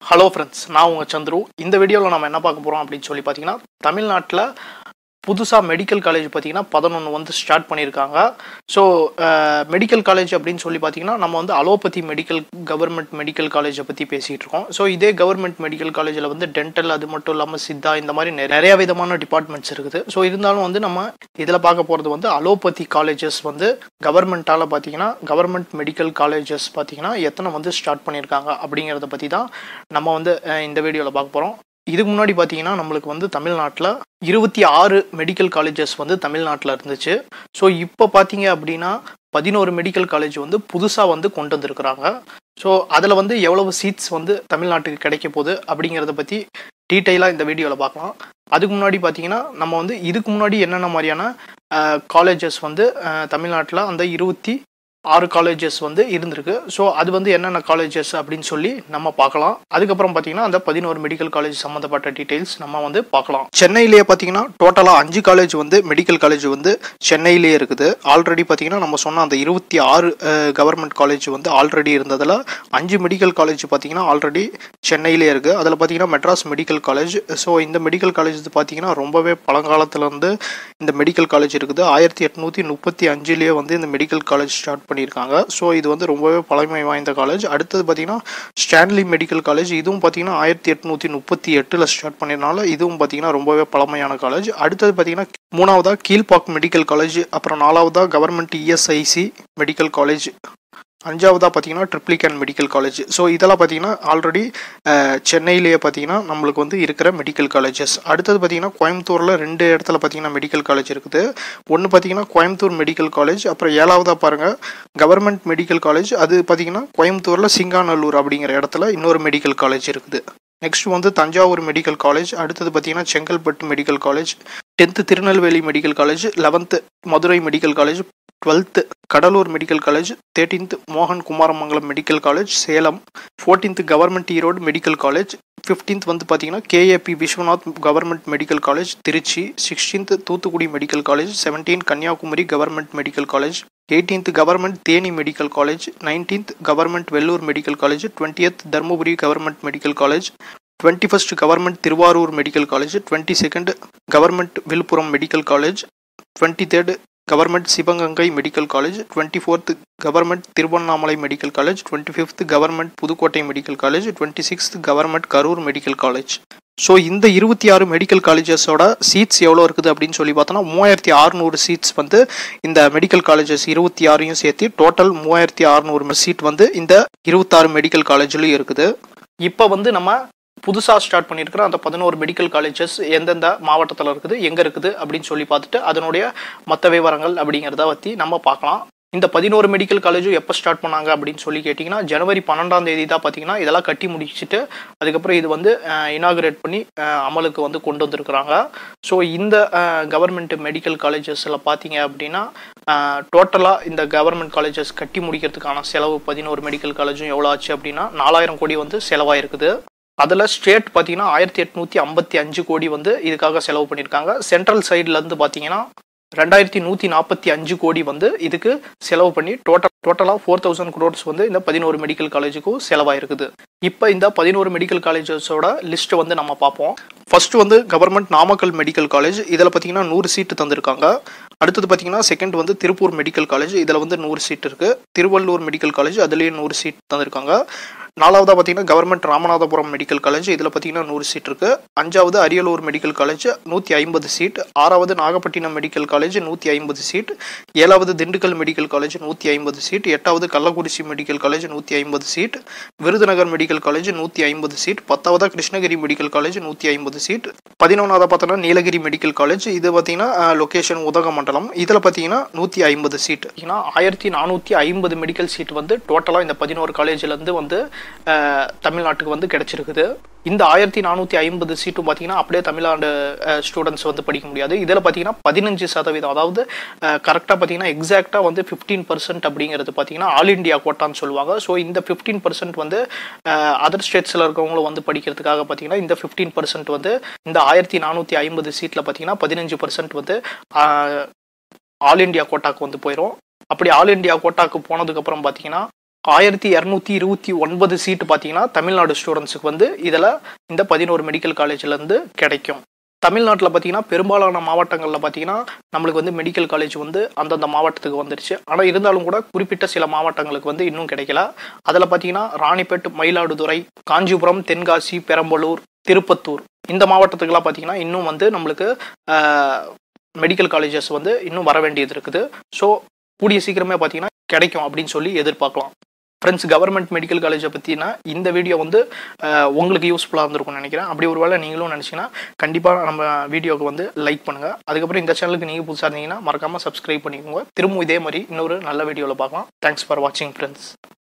hello friends நான் உங்கள் சந்துரு இந்த வீடியோவில் நம்ம என்ன பார்க்க போகிறோம் அப்படின்னு சொல்லி பார்த்தீங்கன்னா தமிழ்நாட்டில் புதுசாக மெடிக்கல் காலேஜ் பார்த்தீங்கன்னா பதினொன்று வந்து ஸ்டார்ட் பண்ணியிருக்காங்க ஸோ மெடிக்கல் காலேஜ் அப்படின்னு சொல்லி பார்த்தீங்கன்னா நம்ம வந்து அலோபதி மெடிக்கல் கவர்மெண்ட் மெடிக்கல் காலேஜை பற்றி பேசிகிட்டு இருக்கோம் ஸோ இதே கவர்மெண்ட் மெடிக்கல் காலேஜில் வந்து டென்டல் அது மட்டும் இல்லாமல் சித்தா இந்த மாதிரி நிறை- நிறைய விதமான டிபார்ட்மெண்ட்ஸ் இருக்குது ஸோ இருந்தாலும் வந்து நம்ம இதில் பார்க்க போகிறது வந்து அலோபதி காலேஜஸ் வந்து கவர்மெண்ட்டால் பார்த்தீங்கன்னா கவர்மெண்ட் மெடிக்கல் காலேஜஸ் பார்த்தீங்கன்னா எத்தனை வந்து ஸ்டார்ட் பண்ணியிருக்காங்க அப்படிங்கிறத பற்றி தான் நம்ம வந்து அஹ், இந்த வீடியோவில் பார்க்க போகிறோம் இதுக்கு முன்னாடி பார்த்தீங்கன்னா நம்மளுக்கு வந்து தமிழ்நாட்டில் இருபத்தி ஆறு மெடிக்கல் காலேஜஸ் வந்து தமிழ்நாட்டில் இருந்துச்சு ஸோ இப்போ பார்த்தீங்க அப்படின்னா பதினோரு மெடிக்கல் காலேஜ் வந்து புதுசாக வந்து கொண்டு வந்திருக்கிறாங்க ஸோ அதில் வந்து எவ்வளவு சீட்ஸ் வந்து தமிழ்நாட்டுக்கு கிடைக்க போகுது அப்படிங்கிறத பற்றி டீட்டெயிலாக இந்த வீடியோவில் பார்க்கலாம் அதுக்கு முன்னாடி பார்த்தீங்கன்னா நம்ம வந்து இதுக்கு முன்னாடி என்னென்ன மாதிரியான காலேஜஸ் வந்து தமிழ்நாட்டில் அந்த இருபத்தி ஆறு காலேஜஸ் வந்து இருந்திருக்கு ஸோ அது வந்து என்னென்ன காலேஜஸ் அப்படின்னு சொல்லி நம்ம பார்க்கலாம் அதுக்கப்புறம் பார்த்தீங்கன்னா அந்த பதினோரு மெடிக்கல் காலேஜ் சம்மந்தப்பட்ட டீட்டெயில்ஸ் நம்ம வந்து பார்க்கலாம் சென்னையிலேயே பார்த்தீங்கன்னா டோட்டலாக அஞ்சு காலேஜ் வந்து மெடிக்கல் காலேஜ் வந்து சென்னையிலேயே இருக்குது ஆல்ரெடி பார்த்தீங்கன்னா நம்ம சொன்ன அந்த இருபத்தி ஆறு கவர்மெண்ட் காலேஜ் வந்து ஆல்ரெடி இருந்ததில் அஞ்சு மெடிக்கல் காலேஜ் பார்த்தீங்கன்னா ஆல்ரெடி சென்னையிலே இருக்குது அதில் பார்த்தீங்கன்னா மெட்ராஸ் மெடிக்கல் காலேஜ் ஸோ இந்த மெடிக்கல் காலேஜ் பார்த்தீங்கன்னா ரொம்பவே பழங்காலத்துல இருந்து இந்த மெடிக்கல் காலேஜ் இருக்குது ஆயிரத்தி எட்நூற்றி முப்பத்தி அஞ்சுலேயே வந்து இந்த மெடிக்கல் காலேஜ் ஸ்டார்ட் பண்ணியிருக்காங்க ஸோ இது வந்து ரொம்பவே பழமை வாய்ந்த காலேஜ் அடுத்தது பார்த்தீங்கன்னா ஸ்டான்லி மெடிக்கல் காலேஜ் இதுவும் பார்த்தீங்கன்னா ஆயிரத்தி எட்நூற்றி முப்பத்தி எட்டில் ஸ்டார்ட் பண்ணிருந்தால இதுவும் பார்த்தீங்கன்னா ரொம்பவே பழமையான காலேஜ் அடுத்தது பார்த்தீங்கன்னா மூணாவதாக கீழ்பாக் மெடிக்கல் காலேஜ் அப்புறம் நாலாவதாக கவர்மெண்ட் இஎஸ்ஐசி மெடிக்கல் காலேஜ் அஞ்சாவதாக பார்த்தீங்கன்னா ட்ரிப்ளிகன் மெடிக்கல் காலேஜ் ஸோ இதெல்லாம் பார்த்தீங்கன்னா ஆல்ரெடி சென்னையிலேயே பார்த்தீங்கன்னா நம்மளுக்கு வந்து இருக்கிற மெடிக்கல் காலேஜஸ் அடுத்தது பார்த்தீங்கன்னா கோயம்புத்தூரில் ரெண்டு இடத்துல பார்த்தீங்கன்னா மெடிக்கல் காலேஜ் இருக்குது ஒன்று பார்த்தீங்கன்னா கோயம்புத்தூர் மெடிக்கல் காலேஜ் அப்புறம் ஏழாவதாக பாருங்கள் கவர்மெண்ட் மெடிக்கல் காலேஜ் அது பார்த்தீங்கன்னா கோயம்புத்தூரில் சிங்காநல்லூர் அப்படிங்கிற இடத்துல இன்னொரு மெடிக்கல் காலேஜ் இருக்குது நெக்ஸ்ட் வந்து தஞ்சாவூர் மெடிக்கல் காலேஜ் அடுத்தது பார்த்தீங்கன்னா Chengalpattu medical college tenth Tirunelveli medical college eleventh Madurai medical college twelfth Cuddalore medical college thirteenth மோகன் Kumaramangalam medical college Salem fourteenth government Erode medical college fifteenth வந்து பார்த்தீங்கன்னா KAP Viswanath government medical college Trichy sixteenth Thoothukudi medical college seventeen Kanyakumari government medical college eighteenth government Theni medical college nineteenth government Vellore medical college twentieth Dharmapuri government medical college twenty first government Tiruvarur medical college twenty second government Villupuram medical college twenty third government Sivaganga medical college twenty fourth government Tiruvannamalai medical college twenty fifth government Pudukkottai medical college twenty sixth government Karur medical college so இந்த இருபத்தி ஆறு medical காலேஜஸோட seeds எவ்வளோ இருக்குது அப்படின்னு சொல்லி பார்த்தோன்னா மூவாயிரத்தி அறுநூறு சீட்ஸ் வந்து இந்த மெடிக்கல் காலேஜஸ் இருபத்தி ஆறையும் சேர்த்து டோட்டல் மூவாயிரத்தி அறுநூறு சீட் வந்து இந்த இருபத்தாறு மெடிக்கல் காலேஜ்லையும் இருக்குது இப்போ வந்து நம்ம புதுசாக ஸ்டார்ட் பண்ணியிருக்கிற அந்த பதினோரு மெடிக்கல் காலேஜஸ் எந்தெந்த மாவட்டத்தில் இருக்குது எங்கே இருக்குது அப்படின்னு சொல்லி பார்த்துட்டு அதனுடைய மற்ற விவரங்கள் அப்படிங்கிறத பற்றி நம்ம பார்க்கலாம் இந்த பதினோரு மெடிக்கல் காலேஜும் எப்போ ஸ்டார்ட் பண்ணாங்க அப்படின்னு சொல்லி கேட்டிங்கன்னா ஜனவரி பன்னெண்டாம் தேதி தான் பார்த்தீங்கன்னா இதெல்லாம் கட்டி முடிச்சுட்டு அதுக்கப்புறம் இது வந்து இனாகுரேட் பண்ணி அஹ், அமலுக்கு வந்து கொண்டு வந்திருக்கிறாங்க ஸோ இந்த கவர்மெண்ட் மெடிக்கல் காலேஜஸில் பார்த்தீங்க அப்படின்னா டோட்டலாக இந்த கவர்மெண்ட் காலேஜஸ் கட்டி முடிக்கிறதுக்கான செலவு பதினோரு மெடிக்கல் காலேஜும் எவ்வளோ ஆச்சு அப்படின்னா நாலாயிரம் கோடி வந்து செலவாயிருக்குது அதில் ஸ்டேட் பார்த்தீங்கன்னா ஆயிரத்தி எட்நூற்றி ஐம்பத்தி அஞ்சு கோடி வந்து இதுக்காக செலவு பண்ணியிருக்காங்க சென்ட்ரல் சைட்லேருந்து பார்த்தீங்கன்னா ரெண்டாயிரத்தி நூற்றி நாற்பத்தி அஞ்சு கோடி வந்து இதுக்கு செலவு பண்ணி டோட்டல் டோட்டலாக ஃபோர் தௌசண்ட் க்ரோட்ஸ் வந்து இந்த பதினோரு மெடிக்கல் காலேஜுக்கும் செலவாயிருக்குது இப்போ இந்த பதினோரு மெடிக்கல் காலேஜஸோட லிஸ்ட்டை வந்து நம்ம பார்ப்போம் ஃபர்ஸ்ட் வந்து கவர்மெண்ட் நாமக்கல் மெடிக்கல் காலேஜ் இதில் பார்த்தீங்கன்னா நூறு சீட்டு தந்திருக்காங்க அடுத்தது பார்த்தீங்கன்னா செகண்ட் வந்து திருப்பூர் மெடிக்கல் காலேஜ் இதில் வந்து நூறு சீட் இருக்குது திருவள்ளூர் மெடிக்கல் காலேஜ் அதுலேயும் நூறு சீட் தந்திருக்காங்க நாலாவதாக பார்த்தீங்கன்னா கவர்மெண்ட் ராமநாதபுரம் மெடிக்கல் காலேஜ் இதில் பார்த்தீங்கன்னா நூறு சீட் இருக்குது அஞ்சாவது அரியலூர் மெடிக்கல் காலேஜ் நூற்றி ஐம்பது சீட் ஆறாவது நாகப்பட்டினம் மெடிக்கல் காலேஜ் நூற்றி ஐம்பது சீட் ஏழாவது திண்டுக்கல் மெடிக்கல் காலேஜ் நூற்றி ஐம்பது சீட் எட்டாவது கள்ளக்குறிச்சி மெடிக்கல் காலேஜ் நூற்றி ஐம்பது சீட் விருதுநகர் மெடிக்கல் காலேஜ் நூற்றி ஐம்பது சீட் பத்தாவதாக கிருஷ்ணகிரி மெடிக்கல் காலேஜ் நூற்றி ஐம்பது சீட் பதினொன்றாவது பார்த்தோன்னா நீலகிரி மெடிக்கல் காலேஜ் இது பார்த்தீங்கன்னா லொகேஷன் உதகமண்டலம் இதில் பார்த்தீங்கன்னா நூற்றி ஐம்பது சீட் பார்த்தீங்கன்னா ஆயிரத்தி நானூற்றி ஐம்பது மெடிக்கல் சீட் வந்து டோட்டலாக இந்த பதினோரு காலேஜ்லேருந்து வந்து அஹ், தமிழ்நாட்டுக்கு வந்து கிடைச்சிருக்குது இந்த ஆயிரத்தி நானூற்றி ஐம்பது சீட்டும் பார்த்தீங்கன்னா அப்படியே தமிழ்நாடு ஸ்டூடெண்ட்ஸ் வந்து படிக்க முடியாது இதில் பார்த்தீங்கன்னா பதினஞ்சு சதவீதம் அதாவது கரெக்டாக பார்த்தீங்கன்னா எக்ஸாக்டாக வந்து ஃபிஃப்டீன் பர்சன்ட் அப்படிங்கிறது பார்த்தீங்கன்னா ஆல் இண்டியா கோட்டான்னு சொல்லுவாங்க ஸோ இந்த ஃபிஃப்டீன் பர்சன்ட் வந்து அதர் ஸ்டேட்ஸில் இருக்கவங்களும் வந்து படிக்கிறதுக்காக பார்த்தீங்கன்னா இந்த ஃபிஃப்டீன் பர்சன்ட் வந்து இந்த ஆயிரத்தி நானூற்றி ஐம்பது சீட்டில் பார்த்தீங்கன்னா பதினஞ்சு பர்சன்ட் வந்து ஆல் இண்டியா கோட்டாக்கு வந்து போயிடும் அப்படி ஆல் இண்டியா கோட்டாக்கு போனதுக்கப்புறம் பார்த்தீங்கன்னா ஆயிரத்தி இரநூத்தி இருபத்தி ஒன்பது சீட்டு பார்த்தீங்கன்னா தமிழ்நாடு ஸ்டூடெண்ட்ஸுக்கு வந்து இதில் இந்த பதினோரு மெடிக்கல் காலேஜ்லேருந்து கிடைக்கும் தமிழ்நாட்டில் பார்த்தீங்கன்னா பெரும்பாலான மாவட்டங்களில் பார்த்தீங்கன்னா நம்மளுக்கு வந்து மெடிக்கல் காலேஜ் வந்து அந்தந்த மாவட்டத்துக்கு வந்துருச்சு ஆனால் இருந்தாலும் கூட குறிப்பிட்ட சில மாவட்டங்களுக்கு வந்து இன்னும் கிடைக்கல அதில் பார்த்தீங்கன்னா ராணிப்பேட் மயிலாடுதுறை காஞ்சிபுரம் தென்காசி பெரம்பலூர் திருப்பத்தூர் இந்த மாவட்டத்துக்கெல்லாம் பார்த்தீங்கன்னா இன்னும் வந்து நம்மளுக்கு மெடிக்கல் காலேஜஸ் வந்து இன்னும் வர வேண்டியது இருக்குது ஸோ கூடிய சீக்கிரமே பார்த்தீங்கன்னா கிடைக்கும் அப்படின்னு சொல்லி எதிர்பார்க்கலாம் ஃப்ரெண்ட்ஸ் கவர்மெண்ட் மெடிக்கல் காலேஜை பற்றினா இந்த வீடியோ வந்து அஹ், உங்களுக்கு யூஸ்ஃபுல்லாக இருந்திருக்கும்னு நினைக்கிறேன் அப்படி ஒரு வேளை நீங்களும் நினச்சிங்கன்னா கண்டிப்பாக நம்ம வீடியோக்கு வந்து லைக் பண்ணுங்கள் அதுக்கப்புறம் இந்த சேனலுக்கு நீங்கள் புதுசாக இருந்தீங்கன்னா மறக்காமல் சப்ஸ்கிரைப் பண்ணிக்கோங்க திரும்பவும் இதே மாதிரி இன்னொரு நல்ல வீடியோவில் பார்க்கலாம் தேங்க்ஸ் ஃபார் வாட்சிங் ஃப்ரெண்ட்ஸ்